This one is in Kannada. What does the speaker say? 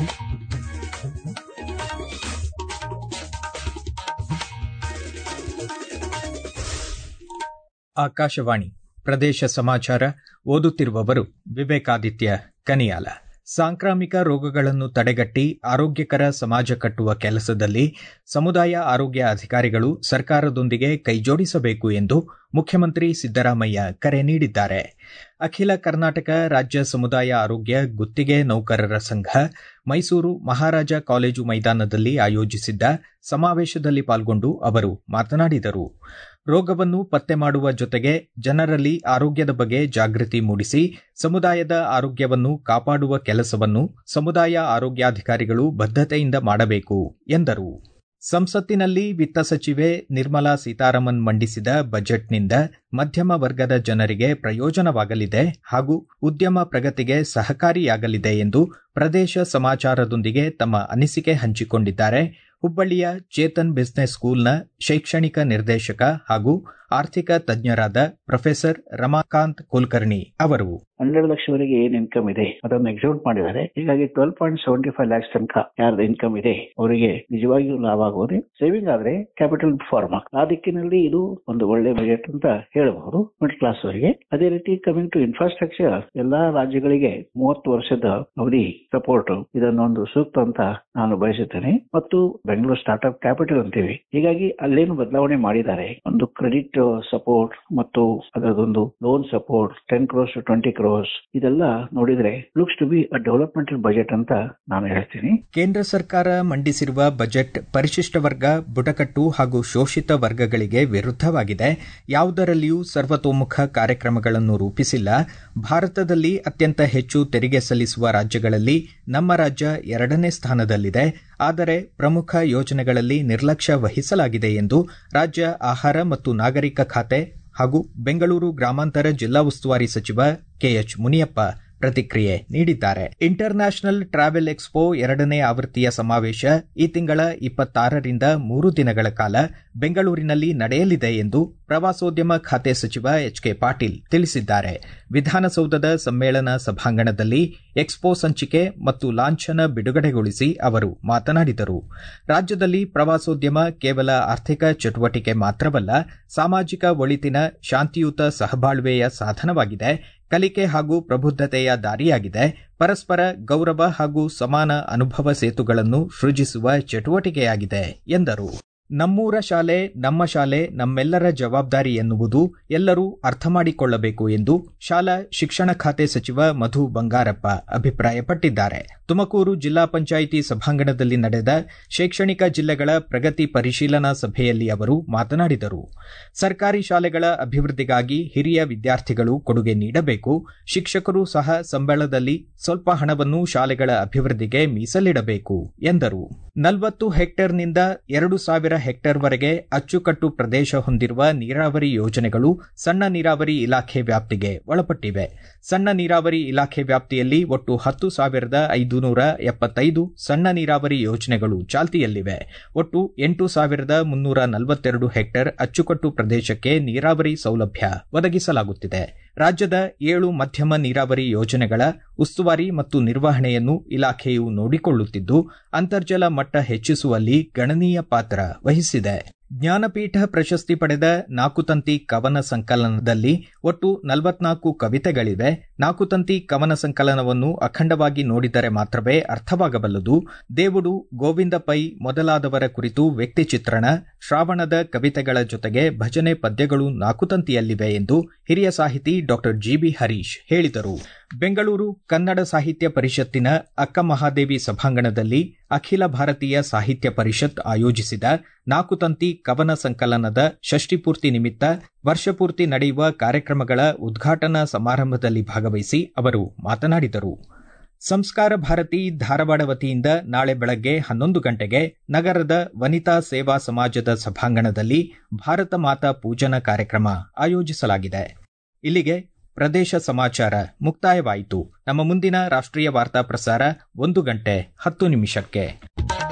ಆಕಾಶವಾಣಿ ಪ್ರದೇಶ ಸಮಾಚಾರ ಓದುತ್ತಿರುವವರು ವಿವೇಕಾದಿತ್ಯ ಕನಿಯಾಲ ಸಾಂಕ್ರಾಮಿಕ ರೋಗಗಳನ್ನು ತಡೆಗಟ್ಟಿ ಆರೋಗ್ಯಕರ ಸಮಾಜ ಕಟ್ಟುವ ಕೆಲಸದಲ್ಲಿ ಸಮುದಾಯ ಆರೋಗ್ಯ ಅಧಿಕಾರಿಗಳು ಸರ್ಕಾರದೊಂದಿಗೆ ಕೈಜೋಡಿಸಬೇಕು ಎಂದು ಮುಖ್ಯಮಂತ್ರಿ ಸಿದ್ದರಾಮಯ್ಯ ಕರೆ ನೀಡಿದ್ದಾರೆ ಅಖಿಲ ಕರ್ನಾಟಕ ರಾಜ್ಯ ಸಮುದಾಯ ಆರೋಗ್ಯ ಗುತ್ತಿಗೆ ನೌಕರರ ಸಂಘ ಮೈಸೂರು ಮಹಾರಾಜ ಕಾಲೇಜು ಮೈದಾನದಲ್ಲಿ ಆಯೋಜಿಸಿದ್ದ ಸಮಾವೇಶದಲ್ಲಿ ಪಾಲ್ಗೊಂಡು ಅವರು ಮಾತನಾಡಿದರು ರೋಗವನ್ನು ಪತ್ತೆ ಮಾಡುವ ಜೊತೆಗೆ ಜನರಲ್ಲಿ ಆರೋಗ್ಯದ ಬಗ್ಗೆ ಜಾಗೃತಿ ಮೂಡಿಸಿ ಸಮುದಾಯದ ಆರೋಗ್ಯವನ್ನು ಕಾಪಾಡುವ ಕೆಲಸವನ್ನು ಸಮುದಾಯ ಆರೋಗ್ಯಾಧಿಕಾರಿಗಳು ಬದ್ಧತೆಯಿಂದ ಮಾಡಬೇಕು ಎಂದರು ಸಂಸತ್ತಿನಲ್ಲಿ ವಿತ್ತ ಸಚಿವೆ ನಿರ್ಮಲಾ ಸೀತಾರಾಮನ್ ಮಂಡಿಸಿದ ಬಜೆಟ್ನಿಂದ ಮಧ್ಯಮ ವರ್ಗದ ಜನರಿಗೆ ಪ್ರಯೋಜನವಾಗಲಿದೆ ಹಾಗೂ ಉದ್ಯಮ ಪ್ರಗತಿಗೆ ಸಹಕಾರಿಯಾಗಲಿದೆ ಎಂದು ಪ್ರದೇಶ ಸಮಾಚಾರದೊಂದಿಗೆ ತಮ್ಮ ಅನಿಸಿಕೆ ಹಂಚಿಕೊಂಡಿದ್ದಾರೆ ಹುಬ್ಬಳ್ಳಿಯ ಚೇತನ್ ಬಿಸಿನೆಸ್ ಸ್ಕೂಲ್ನ ಶೈಕ್ಷಣಿಕ ನಿರ್ದೇಶಕ ಹಾಗೂ ಆರ್ಥಿಕ ತಜ್ಞರಾದ ಪ್ರೊಫೆಸರ್ ರಮಾಕಾಂತ್ ಕುಲಕರ್ಣಿ ಅವರು ಹನ್ನೆರಡು ಲಕ್ಷವರೆಗೆ ಏನ್ ಇನ್ಕಮ್ ಇದೆ ಅದನ್ನು ಎಕ್ಸಿಕ್ಯೂಟ್ ಮಾಡಿದ್ದಾರೆ ಹೀಗಾಗಿ twelve point seventy five lakhs ತನಕ ಯಾರ್ದು ಇನ್ಕಮ್ ಇದೆ ಅವರಿಗೆ ನಿಜವಾಗಿಯೂ ಲಾಭ ಆಗೋದೆ ಸೇವಿಂಗ್ ಆದ್ರೆ ಕ್ಯಾಪಿಟಲ್ ಫಾರ್ಮ್ ಆ ದಿಕ್ಕಿನಲ್ಲಿ ಇದು ಒಂದು ಒಳ್ಳೆ ಬಜೆಟ್ ಅಂತ ಹೇಳಬಹುದು ಮಿಡಲ್ ಕ್ಲಾಸ್ ಅವರಿಗೆ ಅದೇ ರೀತಿ ಕಮಿಂಗ್ ಟು ಇನ್ಫ್ರಾಸ್ಟ್ರಕ್ಚರ್ ಎಲ್ಲಾ ರಾಜ್ಯಗಳಿಗೆ ಮೂವತ್ತು ವರ್ಷದ ಅವಧಿ ಸಪೋರ್ಟ್ ಇದನ್ನೊಂದು ಸೂಕ್ತ ಅಂತ ನಾನು ಬಯಸುತ್ತೇನೆ ಮತ್ತು ಬೆಂಗಳೂರು ಸ್ಟಾರ್ಟ್ಅಪ್ ಕ್ಯಾಪಿಟಲ್ ಅಂತೀವಿ ಹೀಗಾಗಿ ಅಲ್ಲೇನು ಬದಲಾವಣೆ ಮಾಡಿದ್ದಾರೆ ಒಂದು ಕ್ರೆಡಿಟ್ ಸಪೋರ್ಟ್ ಮತ್ತು ಅದರದೊಂದು loan support ten crores to twenty crores ಇದೆಲ್ಲ ನೋಡಿದ್ರೆ looks to be a developmental budget ಅಂತ ನಾನು ಹೇಳ್ತೀನಿ ಕೇಂದ್ರ ಸರ್ಕಾರ ಮಂಡಿಸಿರುವ ಬಜೆಟ್ ಪರಿಶಿಷ್ಟ ವರ್ಗ ಬುಡಕಟ್ಟು ಹಾಗೂ ಶೋಷಿತ ವರ್ಗಗಳಿಗೆ ವಿರುದ್ಧವಾಗಿದೆ ಯಾವುದರಲ್ಲಿಯೂ ಸರ್ವತೋಮುಖ ಕಾರ್ಯಕ್ರಮಗಳನ್ನು ರೂಪಿಸಿಲ್ಲ ಭಾರತದಲ್ಲಿ ಅತ್ಯಂತ ಹೆಚ್ಚು ತೆರಿಗೆ ಸಲ್ಲಿಸುವ ರಾಜ್ಯಗಳಲ್ಲಿ ನಮ್ಮ ರಾಜ್ಯ ಎರಡನೇ ಸ್ಥಾನದಲ್ಲಿದೆ ಆದರೆ ಪ್ರಮುಖ ಯೋಜನೆಗಳಲ್ಲಿ ನಿರ್ಲಕ್ಷ್ಯ ವಹಿಸಲಾಗಿದೆ ಎಂದು ರಾಜ್ಯ ಆಹಾರ ಮತ್ತು ನಾಗರಿಕ ಖಾತೆ ಹಾಗೂ ಬೆಂಗಳೂರು ಗ್ರಾಮಾಂತರ ಜಿಲ್ಲಾ ಉಸ್ತುವಾರಿ ಸಚಿವ ಕೆಎಚ್ ಮುನಿಯಪ್ಪ ಪ್ರತಿಕ್ರಿಯೆ ನೀಡಿದ್ದಾರೆ ಇಂಟರ್ ನ್ಯಾಷನಲ್ ಟ್ರಾವೆಲ್ ಎಕ್ಸ್ಪೋ ಎರಡನೇ ಆವೃತ್ತಿಯ ಸಮಾವೇಶ ಈ ತಿಂಗಳ ಇಪ್ಪತ್ತಾರರಿಂದ ಮೂರು ದಿನಗಳ ಕಾಲ ಬೆಂಗಳೂರಿನಲ್ಲಿ ನಡೆಯಲಿದೆ ಎಂದು ಪ್ರವಾಸೋದ್ಯಮ ಖಾತೆ ಸಚಿವ ಎಚ್ ಕೆ ಪಾಟೀಲ್ ತಿಳಿಸಿದ್ದಾರೆ ವಿಧಾನಸೌಧದ ಸಮ್ಮೇಳನ ಸಭಾಂಗಣದಲ್ಲಿ ಎಕ್ಸ್ಪೋ ಸಂಚಿಕೆ ಮತ್ತು ಲಾಂಛನ ಬಿಡುಗಡೆಗೊಳಿಸಿ ಅವರು ಮಾತನಾಡಿದರು ರಾಜ್ಯದಲ್ಲಿ ಪ್ರವಾಸೋದ್ಯಮ ಕೇವಲ ಆರ್ಥಿಕ ಚಟುವಟಿಕೆ ಮಾತ್ರವಲ್ಲ ಸಾಮಾಜಿಕ ಒಳಿತಿನ ಶಾಂತಿಯುತ ಸಹಬಾಳ್ವೆಯ ಸಾಧನವಾಗಿದೆ ಕಲಿಕೆ ಹಾಗೂ ಪ್ರಬುದ್ಧತೆಯ ದಾರಿಯಾಗಿದೆ ಪರಸ್ಪರ ಗೌರವ ಹಾಗೂ ಸಮಾನ ಅನುಭವ ಸೇತುಗಳನ್ನು ಸೃಜಿಸುವ ಚಟುವಟಿಕೆಯಾಗಿದೆ ಎಂದರು ನಮ್ಮೂರ ಶಾಲೆ ನಮ್ಮ ಶಾಲೆ ನಮ್ಮೆಲ್ಲರ ಜವಾಬ್ದಾರಿ ಎನ್ನುವುದು ಎಲ್ಲರೂ ಅರ್ಥ ಮಾಡಿಕೊಳ್ಳಬೇಕು ಎಂದು ಶಾಲಾ ಶಿಕ್ಷಣ ಖಾತೆ ಸಚಿವ ಮಧು ಬಂಗಾರಪ್ಪ ಅಭಿಪ್ರಾಯಪಟ್ಟಿದ್ದಾರೆ ತುಮಕೂರು ಜಿಲ್ಲಾ ಪಂಚಾಯಿತಿ ಸಭಾಂಗಣದಲ್ಲಿ ನಡೆದ ಶೈಕ್ಷಣಿಕ ಜಿಲ್ಲೆಗಳ ಪ್ರಗತಿ ಪರಿಶೀಲನಾ ಸಭೆಯಲ್ಲಿ ಅವರು ಮಾತನಾಡಿದರು ಸರ್ಕಾರಿ ಶಾಲೆಗಳ ಅಭಿವೃದ್ಧಿಗಾಗಿ ಹಿರಿಯ ವಿದ್ಯಾರ್ಥಿಗಳು ಕೊಡುಗೆ ನೀಡಬೇಕು ಶಿಕ್ಷಕರು ಸಹ ಸಂಬಳದಲ್ಲಿ ಸ್ವಲ್ಪ ಹಣವನ್ನು ಶಾಲೆಗಳ ಅಭಿವೃದ್ಧಿಗೆ ಮೀಸಲಿಡಬೇಕು ಎಂದರು ನಲವತ್ತು ಹೆಕ್ಟೇರ್ನಿಂದ ಎರಡು ಸಾವಿರ ಹೆಕ್ಟೇರ್ವರೆಗೆ ಅಚ್ಚುಕಟ್ಟು ಪ್ರದೇಶ ಹೊಂದಿರುವ ನೀರಾವರಿ ಯೋಜನೆಗಳು ಸಣ್ಣ ನೀರಾವರಿ ಇಲಾಖೆ ವ್ಯಾಪ್ತಿಗೆ ಒಳಪಟ್ಟಿವೆ ಸಣ್ಣ ನೀರಾವರಿ ಇಲಾಖೆ ವ್ಯಾಪ್ತಿಯಲ್ಲಿ ಒಟ್ಟು ಹತ್ತು ಸಾವಿರದ ಐದುನೂರ ಎಪ್ಪತ್ತೈದು ಸಣ್ಣ ನೀರಾವರಿ ಯೋಜನೆಗಳು ಚಾಲ್ತಿಯಲ್ಲಿವೆ ಒಟ್ಟು ಎಂಟು ಸಾವಿರದ ಮುನ್ನೂರ ನಲವತ್ತೆರಡು ಹೆಕ್ಟೇರ್ ಅಚ್ಚುಕಟ್ಟು ಪ್ರದೇಶಕ್ಕೆ ನೀರಾವರಿ ಸೌಲಭ್ಯ ಒದಗಿಸಲಾಗುತ್ತಿದೆ ರಾಜ್ಯದ ಏಳು ಮಧ್ಯಮ ನೀರಾವರಿ ಯೋಜನೆಗಳ ಉಸ್ತುವಾರಿ ಮತ್ತು ನಿರ್ವಹಣೆಯನ್ನು ಇಲಾಖೆಯು ನೋಡಿಕೊಳ್ಳುತ್ತಿದ್ದು ಅಂತರ್ಜಲ ಮಟ್ಟ ಹೆಚ್ಚಿಸುವಲ್ಲಿ ಗಣನೀಯ ಪಾತ್ರ ವಹಿಸಿದೆ ಜ್ಞಾನಪೀಠ ಪ್ರಶಸ್ತಿ ಪಡೆದ ನಾಕುತಂತಿ ಕವನ ಸಂಕಲನದಲ್ಲಿ ಒಟ್ಟು ನಲವತ್ನಾಲ್ಕು ಕವಿತೆಗಳಿವೆ ನಾಕುತಂತಿ ಕವನ ಸಂಕಲನವನ್ನು ಅಖಂಡವಾಗಿ ನೋಡಿದರೆ ಮಾತ್ರವೇ ಅರ್ಥವಾಗಬಲ್ಲದು ದೇವುಡು ಗೋವಿಂದ ಪೈ ಮೊದಲಾದವರ ಕುರಿತು ವ್ಯಕ್ತಿ ಚಿತ್ರಣ ಶ್ರಾವಣದ ಕವಿತೆಗಳ ಜೊತೆಗೆ ಭಜನೆ ಪದ್ಯಗಳು ನಾಕುತಂತಿಯಲ್ಲಿವೆ ಎಂದು ಹಿರಿಯ ಸಾಹಿತಿ ಡಾ ಜಿಬಿ ಹರೀಶ್ ಹೇಳಿದರು ಬೆಂಗಳೂರು ಕನ್ನಡ ಸಾಹಿತ್ಯ ಪರಿಷತ್ತಿನ ಅಕ್ಕ ಮಹಾದೇವಿ ಸಭಾಂಗಣದಲ್ಲಿ ಅಖಿಲ ಭಾರತೀಯ ಸಾಹಿತ್ಯ ಪರಿಷತ್ ಆಯೋಜಿಸಿದ ನಾಕುತಂತಿ ಕವನ ಸಂಕಲನದ ಷಷ್ಟಿಪೂರ್ತಿ ನಿಮಿತ್ತ ವರ್ಷಪೂರ್ತಿ ನಡೆಯುವ ಕಾರ್ಯಕ್ರಮಗಳ ಉದ್ಘಾಟನಾ ಸಮಾರಂಭದಲ್ಲಿ ಭಾಗವಹಿಸಿ ಅವರು ಮಾತನಾಡಿದರು ಸಂಸ್ಕಾರ ಭಾರತಿ ಧಾರವಾಡ ವತಿಯಿಂದ ನಾಳೆ ಬೆಳಗ್ಗೆ ಹನ್ನೊಂದು ಗಂಟೆಗೆ ನಗರದ ವನಿತಾ ಸೇವಾ ಸಮಾಜದ ಸಭಾಂಗಣದಲ್ಲಿ ಭಾರತ ಮಾತಾ ಪೂಜನ ಕಾರ್ಯಕ್ರಮ ಆಯೋಜಿಸಲಾಗಿದೆ ಇಲ್ಲಿಗೆ ಪ್ರದೇಶ ಸಮಾಚಾರ ಮುಕ್ತಾಯವಾಯಿತು ನಮ್ಮ ಮುಂದಿನ ರಾಷ್ಟ್ರೀಯ ವಾರ್ತಾ ಪ್ರಸಾರ ಒಂದು ಗಂಟೆ ಹತ್ತು ನಿಮಿಷಕ್ಕೆ